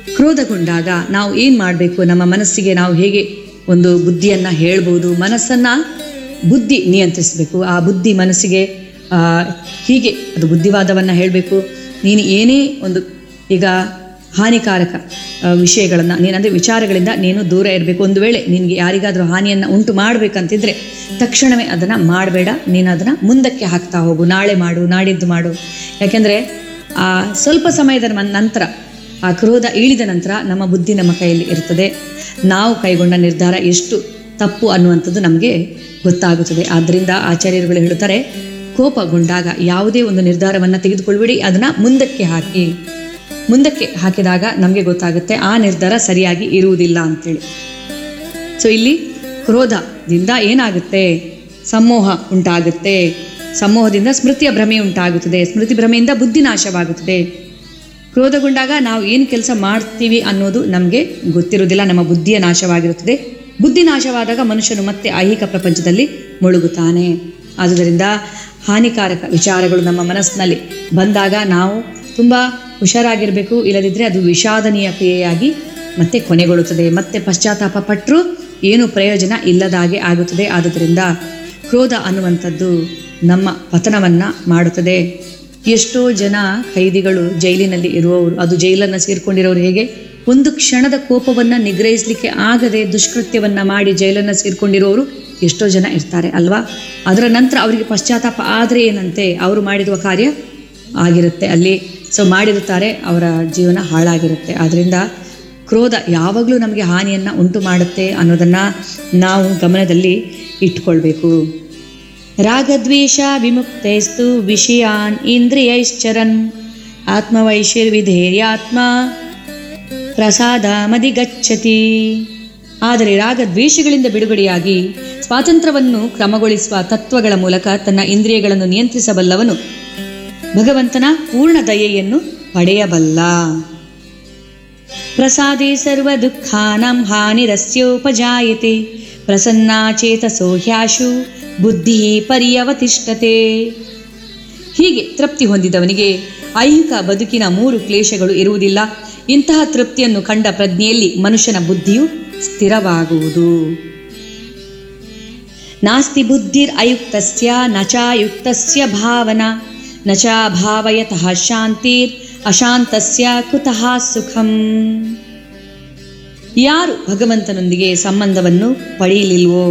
ಕ್ರೋಧಗೊಂಡಾಗ ನಾವು ಏನು ಮಾಡಬೇಕು ನಮ್ಮ ಮನಸ್ಸಿಗೆ ನಾವು ಹೇಗೆ ಒಂದು ಬುದ್ಧಿಯನ್ನು ಹೇಳ್ಬೋದು ಮನಸ್ಸನ್ನು ಬುದ್ಧಿ ನಿಯಂತ್ರಿಸಬೇಕು ಆ ಬುದ್ಧಿ ಮನಸ್ಸಿಗೆ ಆ, ಹೀಗೆ ಅದು ಬುದ್ಧಿವಾದವನ್ನು ಹೇಳಬೇಕು ನೀನು ಏನೇ ಒಂದು ಈಗ ಹಾನಿಕಾರಕ ವಿಷಯಗಳನ್ನು ನೀನಂದರೆ ವಿಚಾರಗಳಿಂದ ನೀನು ದೂರ ಇರಬೇಕು ಒಂದು ವೇಳೆ ನಿನಗೆ ಯಾರಿಗಾದರೂ ಹಾನಿಯನ್ನು ಉಂಟು ಮಾಡಬೇಕಂತಿದ್ರೆ ತಕ್ಷಣವೇ ಅದನ್ನು ಮಾಡಬೇಡ ನೀನು ಅದನ್ನು ಮುಂದಕ್ಕೆ ಹಾಕ್ತಾ ಹೋಗು ನಾಳೆ ಮಾಡು ನಾಡಿದ್ದು ಮಾಡು ಯಾಕೆಂದರೆ ಆ ಸ್ವಲ್ಪ ಸಮಯದ ಮನ್- ನಂತರ ಆ ಕ್ರೋಧ ಇಳಿದ ನಂತರ ನಮ್ಮ ಬುದ್ಧಿ ನಮ್ಮ ಕೈಯಲ್ಲಿ ಇರ್ತದೆ ನಾವು ಕೈಗೊಂಡ ನಿರ್ಧಾರ ಎಷ್ಟು ತಪ್ಪು ಅನ್ನುವಂಥದ್ದು ನಮಗೆ ಗೊತ್ತಾಗುತ್ತದೆ ಆದ್ದರಿಂದ ಆಚಾರ್ಯರುಗಳು ಹೇಳುತ್ತಾರೆ ಕೋಪಗೊಂಡಾಗ ಯಾವುದೇ ಒಂದು ನಿರ್ಧಾರವನ್ನು ತೆಗೆದುಕೊಳ್ಬೇಡಿ ಅದನ್ನು ಮುಂದಕ್ಕೆ ಹಾಕಿ ಮುಂದಕ್ಕೆ ಹಾಕಿದಾಗ ನಮಗೆ ಗೊತ್ತಾಗುತ್ತೆ ಆ ನಿರ್ಧಾರ ಸರಿಯಾಗಿ ಇರುವುದಿಲ್ಲ ಅಂತೇಳಿ ಸೊ ಇಲ್ಲಿ ಕ್ರೋಧದಿಂದ ಏನಾಗುತ್ತೆ ಸಮೋಹ ಉಂಟಾಗುತ್ತೆ ಸಮೋಹದಿಂದ ಸ್ಮೃತಿಯ ಭ್ರಮೆ ಉಂಟಾಗುತ್ತದೆ ಸ್ಮೃತಿ ಭ್ರಮೆಯಿಂದ ಬುದ್ಧಿ ನಾಶವಾಗುತ್ತದೆ ಕ್ರೋಧಗೊಂಡಾಗ ನಾವು ಏನು ಕೆಲಸ ಮಾಡ್ತೀವಿ ಅನ್ನೋದು ನಮಗೆ ಗೊತ್ತಿರುವುದಿಲ್ಲ ನಮ್ಮ ಬುದ್ಧಿಯ ನಾಶವಾಗಿರುತ್ತದೆ ಬುದ್ಧಿ ನಾಶವಾದಾಗ ಮನುಷ್ಯನು ಮತ್ತೆ ಐಹಿಕ ಪ್ರಪಂಚದಲ್ಲಿ ಮುಳುಗುತ್ತಾನೆ ಆದುದರಿಂದ ಹಾನಿಕಾರಕ ವಿಚಾರಗಳು ನಮ್ಮ ಮನಸ್ಸಿನಲ್ಲಿ ಬಂದಾಗ ನಾವು ತುಂಬ ಹುಷಾರಾಗಿರಬೇಕು ಇಲ್ಲದಿದ್ದರೆ ಅದು ವಿಷಾದನೀಯ ಕ್ರಿಯೆಯಾಗಿ ಮತ್ತೆ ಕೊನೆಗೊಳ್ಳುತ್ತದೆ ಮತ್ತೆ ಪಶ್ಚಾತ್ತಾಪ ಪಟ್ಟರೂ ಏನು ಪ್ರಯೋಜನ ಇಲ್ಲದ ಹಾಗೆ ಆಗುತ್ತದೆ ಆದುದರಿಂದ ಕ್ರೋಧ ಅನ್ನುವಂಥದ್ದು ನಮ್ಮ ಪತನವನ್ನು ಮಾಡುತ್ತದೆ ಎಷ್ಟೋ ಜನ ಖೈದಿಗಳು ಜೈಲಿನಲ್ಲಿ ಇರುವವರು ಅದು ಜೈಲನ್ನು ಸೇರ್ಕೊಂಡಿರೋರು ಹೇಗೆ ಒಂದು ಕ್ಷಣದ ಕೋಪವನ್ನು ನಿಗ್ರಹಿಸಲಿಕ್ಕೆ ಆಗದೆ ದುಷ್ಕೃತ್ಯವನ್ನು ಮಾಡಿ ಜೈಲನ್ನು ಸೇರ್ಕೊಂಡಿರೋರು ಎಷ್ಟೋ ಜನ ಇರ್ತಾರೆ ಅಲ್ವಾ ಅದರ ನಂತರ ಅವರಿಗೆ ಪಶ್ಚಾತ್ತಾಪ ಆದರೆ ಏನಂತೆ ಅವರು ಮಾಡಿರುವ ಕಾರ್ಯ ಆಗಿರುತ್ತೆ ಅಲ್ಲಿ ಸೊ ಮಾಡಿರುತ್ತಾರೆ ಅವರ ಜೀವನ ಹಾಳಾಗಿರುತ್ತೆ ಆದ್ದರಿಂದ ಕ್ರೋಧ ಯಾವಾಗಲೂ ನಮಗೆ ಹಾನಿಯನ್ನು ಉಂಟು ಮಾಡುತ್ತೆ ಅನ್ನೋದನ್ನು ನಾವು ಗಮನದಲ್ಲಿ ಇಟ್ಕೊಳ್ಬೇಕು ರಾಗದ್ವೇಷ ವಿಮುಕ್ತೈಸ್ತು ವಿಷಯಾನ್ ಇಂದ್ರಿಯೈಶ್ಚರನ್ ಆತ್ಮವೈಶಿರ್ವಿಧೇರ್ಯಾತ್ಮ ಪ್ರಸಾದ ಮದಿಗಚ್ಚತಿ ಆದರೆ ರಾಗದ್ವೇಷಗಳಿಂದ ಬಿಡುಗಡೆಯಾಗಿ ಸ್ವಾತಂತ್ರ್ಯವನ್ನು ಕ್ರಮಗೊಳಿಸುವ ತತ್ವಗಳ ಮೂಲಕ ತನ್ನ ಇಂದ್ರಿಯಗಳನ್ನು ನಿಯಂತ್ರಿಸಬಲ್ಲವನು ಭಗವಂತನ ಪೂರ್ಣ ದಯೆಯನ್ನು ಪಡೆಯಬಲ್ಲ ಪ್ರಸಾದೇ ಸರ್ವ ದುಃಖಾನಾಂ ಹಾನಿರಸ್ಯೋಪಜಾಯತೆ ಪ್ರಸನ್ನಾಚೇತಸೋ ಹ್ಯಾಶು ಬುದ್ಧಿ ಪರ್ಯವತಿಷ್ಠತೆ ಹೀಗೆ ತೃಪ್ತಿ ಹೊಂದಿದವನಿಗೆ ಐಹಿಕ ಬದುಕಿನ ಮೂರು ಕ್ಲೇಶಗಳು ಇರುವುದಿಲ್ಲ ಇಂತಹ ತೃಪ್ತಿಯನ್ನು ಕಂಡ ಪ್ರಜ್ಞೆಯಲ್ಲಿ ಮನುಷ್ಯನ ಬುದ್ಧಿಯು ಸ್ಥಿರವಾಗುವುದು ನಾಸ್ತಿ ಬುದ್ಧಿರ್ ಅಯುಕ್ತಸ್ಯ ನ ಚಾಯುಕ್ತಸ್ಯ ಭಾವನಾ ನ ಚ ಭಾವಯತಃ ಶಾಂತಿರ್ ಅಶಾಂತಸ್ಯ ಕುತಃ ಸುಖಂ ಯಾರು ಭಗವಂತನೊಂದಿಗೆ ಸಂಬಂಧವನ್ನು ಪಡೆಯಲಿಲ್ವೋ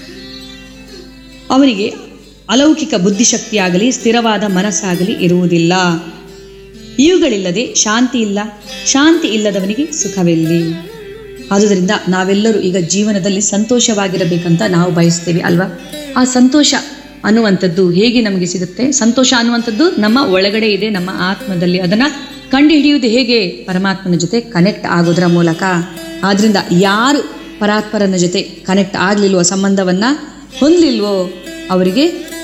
ಅವನಿಗೆ ಅಲೌಕಿಕ ಬುದ್ಧಿಶಕ್ತಿಯಾಗಲಿ ಸ್ಥಿರವಾದ ಮನಸ್ಸಾಗಲಿ ಇರುವುದಿಲ್ಲ ಇವುಗಳಿಲ್ಲದೆ ಶಾಂತಿ ಇಲ್ಲ ಶಾಂತಿ ಇಲ್ಲದವನಿಗೆ ಸುಖವೆಲ್ಲಿ ಆದುದರಿಂದ ನಾವೆಲ್ಲರೂ ಈಗ ಜೀವನದಲ್ಲಿ ಸಂತೋಷವಾಗಿರಬೇಕಂತ ನಾವು ಬಯಸ್ತೇವೆ ಅಲ್ವಾ ಆ ಸಂತೋಷ ಅನ್ನುವಂಥದ್ದು ಹೇಗೆ ನಮಗೆ ಸಿಗುತ್ತೆ ಸಂತೋಷ ಅನ್ನುವಂಥದ್ದು ನಮ್ಮ ಒಳಗಡೆ ಇದೆ ನಮ್ಮ ಆತ್ಮದಲ್ಲಿ ಅದನ್ನು ಕಂಡುಹಿಡಿಯುವುದು ಹೇಗೆ ಪರಮಾತ್ಮನ ಜೊತೆ ಕನೆಕ್ಟ್ ಆಗೋದರ ಮೂಲಕ ಆದ್ರಿಂದ ಯಾರು ಪರಾತ್ಪರನ ಜೊತೆ ಕನೆಕ್ಟ್ ಆಗಲಿಲ್ವೋ ಸಂಬಂಧವನ್ನು ಹೊಂದಲಿಲ್ವೋ ಅವರಿಗೆ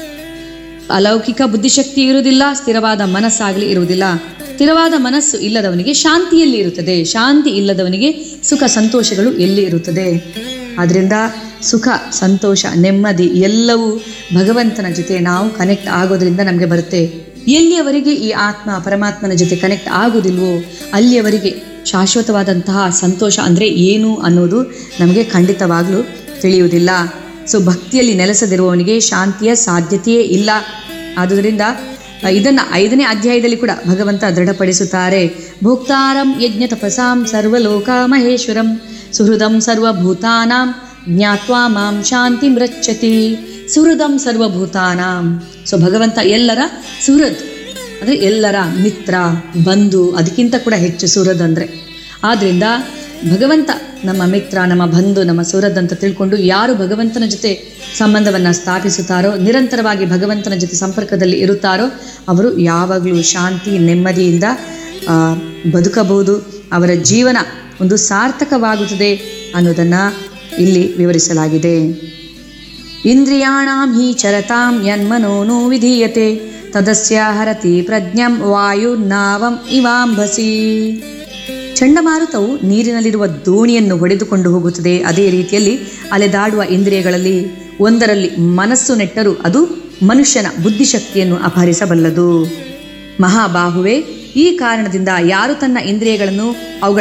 ಅಲೌಕಿಕ ಬುದ್ಧಿಶಕ್ತಿ ಇರುವುದಿಲ್ಲ ಸ್ಥಿರವಾದ ಮನಸ್ಸಾಗಲಿ ಇರುವುದಿಲ್ಲ ಸ್ಥಿರವಾದ ಮನಸ್ಸು ಇಲ್ಲದವನಿಗೆ ಶಾಂತಿಯಲ್ಲಿ ಇರುತ್ತದೆ ಶಾಂತಿ ಇಲ್ಲದವನಿಗೆ ಸುಖ ಸಂತೋಷಗಳು ಎಲ್ಲಿ ಇರುತ್ತದೆ ಆದ್ದರಿಂದ ಸುಖ ಸಂತೋಷ ನೆಮ್ಮದಿ ಎಲ್ಲವೂ ಭಗವಂತನ ಜೊತೆ ನಾವು ಕನೆಕ್ಟ್ ಆಗೋದ್ರಿಂದ ನಮಗೆ ಬರುತ್ತೆ ಎಲ್ಲಿಯವರೆಗೆ ಈ ಆತ್ಮ ಪರಮಾತ್ಮನ ಜೊತೆ ಕನೆಕ್ಟ್ ಆಗೋದಿಲ್ವೋ ಅಲ್ಲಿಯವರೆಗೆ ಶಾಶ್ವತವಾದಂತಹ ಸಂತೋಷ ಅಂದರೆ ಏನು ಅನ್ನೋದು ನಮಗೆ ಖಂಡಿತವಾಗಲೂ ತಿಳಿಯುವುದಿಲ್ಲ ಸೊ ಭಕ್ತಿಯಲ್ಲಿ ನೆಲೆಸದಿರುವವನಿಗೆ ಶಾಂತಿಯ ಸಾಧ್ಯತೆಯೇ ಇಲ್ಲ ಆದುದರಿಂದ ಅ, ಇದನ್ನ ಐದನೇ ಅಧ್ಯಾಯದಲ್ಲಿ ಕೂಡ ಭಗವಂತ ದೃಢಪಡಿಸುತ್ತಾರೆ ಭೋಕ್ತಾರಂ ಯಜ್ಞ ತಪಸಾಂ ಸರ್ವಲೋಕ ಮಹೇಶ್ವರಂ ಸುಹೃದಂ ಸರ್ವಭೂತಾನಾಂ ಜ್ಞಾತ್ವಾ ಮಾಂ ಶಾಂತಿ ಮೃಚ್ಛತಿ ಸುಹೃದಂ ಸರ್ವಭೂತಾನಾಂ ಸೊ ಭಗವಂತ ಎಲ್ಲರ ಸುಹೃದ್ ಅಂದರೆ ಎಲ್ಲರ ಮಿತ್ರ ಬಂಧು ಅದಕ್ಕಿಂತ ಕೂಡ ಹೆಚ್ಚು ಸುಹೃದ್ ಅಂದರೆ ಆದ್ದರಿಂದ ಭಗವಂತ ನಮ್ಮ ಮಿತ್ರ ನಮ್ಮ ಬಂಧು ನಮ್ಮ ಸುಹೃದ್ ಅಂತ ತಿಳ್ಕೊಂಡು ಯಾರು ಭಗವಂತನ ಜೊತೆ ಸಂಬಂಧವನ್ನು ಸ್ಥಾಪಿಸುತ್ತಾರೋ ನಿರಂತರವಾಗಿ ಭಗವಂತನ ಜೊತೆ ಸಂಪರ್ಕದಲ್ಲಿ ಇರುತ್ತಾರೋ ಅವರು ಯಾವಾಗಲೂ ಶಾಂತಿ ನೆಮ್ಮದಿಯಿಂದ ಆ, ಬದುಕಬಹುದು ಅವರ ಜೀವನ ಒಂದು ಸಾರ್ಥಕವಾಗುತ್ತದೆ ಅನ್ನೋದನ್ನು ಇಲ್ಲಿ ವಿವರಿಸಲಾಗಿದೆ ಇಂದ್ರಿಯಾಣಾಂ ಹಿ ಚರತಾಂ ಯನ್ಮನೋನು ವಿಧೀಯತೆ ತದಸ್ಯ ಹರತಿ ಪ್ರಜ್ಞಂ ವಾಯುರ್ನಾವಂ ಇವಾಂಭಸಿ ಚಂಡಮಾರುತವು ನೀರಿನಲ್ಲಿರುವ ದೋಣಿಯನ್ನು ಹೊಡೆದುಕೊಂಡು ಹೋಗುತ್ತದೆ ಅದೇ ರೀತಿಯಲ್ಲಿ ಅಲೆದಾಡುವ ಇಂದ್ರಿಯಗಳಲ್ಲಿ ಒಂದರಲ್ಲಿ ಮನಸ್ಸು ನೆಟ್ಟರೂ ಅದು ಮನುಷ್ಯನ ಬುದ್ಧಿಶಕ್ತಿಯನ್ನು ಅಪಹರಿಸಬಲ್ಲದು ಮಹಾಬಾಹುವೆ ಈ ಕಾರಣದಿಂದ ಯಾರು ತನ್ನ ಇಂದ್ರಿಯಗಳನ್ನು ಅವುಗಳ